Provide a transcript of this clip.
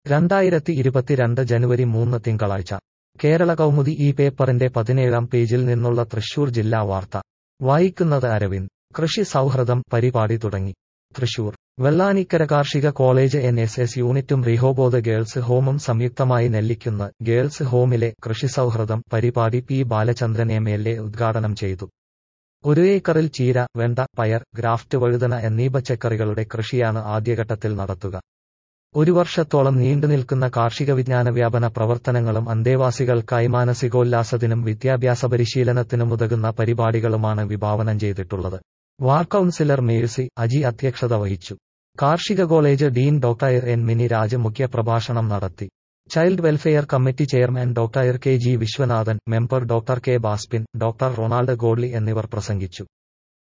രണ്ടായിരത്തി ഇരുപത്തിരണ്ട് ജനുവരി മൂന്ന് തിങ്കളാഴ്ച കേരള കൗമുദി ഈ പേപ്പറിന്റെ പതിനേഴാം പേജിൽ നിന്നുള്ള തൃശൂർ ജില്ലാ വാർത്ത വായിക്കുന്നത് അരവിന്ദ് കൃഷി സൗഹൃദം പരിപാടി തുടങ്ങി തൃശൂർ വെള്ളാനിക്കര കാർഷിക കോളേജ് എൻ എസ് എസ് യൂണിറ്റും റിഹോബോധ് ഗേൾസ് ഹോമും സംയുക്തമായി നെല്ലിക്കുന്ന് ഗേൾസ് ഹോമിലെ കൃഷി സൗഹൃദം പരിപാടി P Balachandran M L A ഉദ്ഘാടനം ചെയ്തു ഒരു ഏക്കറിൽ ചീര വെണ്ട പയർ ഗ്രാഫ്റ്റ് വഴുതന എന്നീ പച്ചക്കറികളുടെ കൃഷിയാണ് ആദ്യഘട്ടത്തിൽ നടത്തുക ഒരു വർഷത്തോളം നീണ്ടുനിൽക്കുന്ന കാർഷിക വിജ്ഞാന വ്യാപന പ്രവർത്തനങ്ങളും അന്തേവാസികൾക്കായി മാനസികോല്ലാസത്തിനും വിദ്യാഭ്യാസ പരിശീലനത്തിനും ഉതകുന്ന പരിപാടികളുമാണ് വിഭാവനം ചെയ്തിട്ടുള്ളത് വാർഡ് കൌൺസിലർ മേഴ്സി അജി അധ്യക്ഷത വഹിച്ചു കാർഷിക college dean doctor N Mini Raj മുഖ്യപ്രഭാഷണം നടത്തി child welfare committee chairman doctor K G Viswanathan member doctor K Baspin doctor Ronald Godley എന്നിവർ പ്രസംഗിച്ചു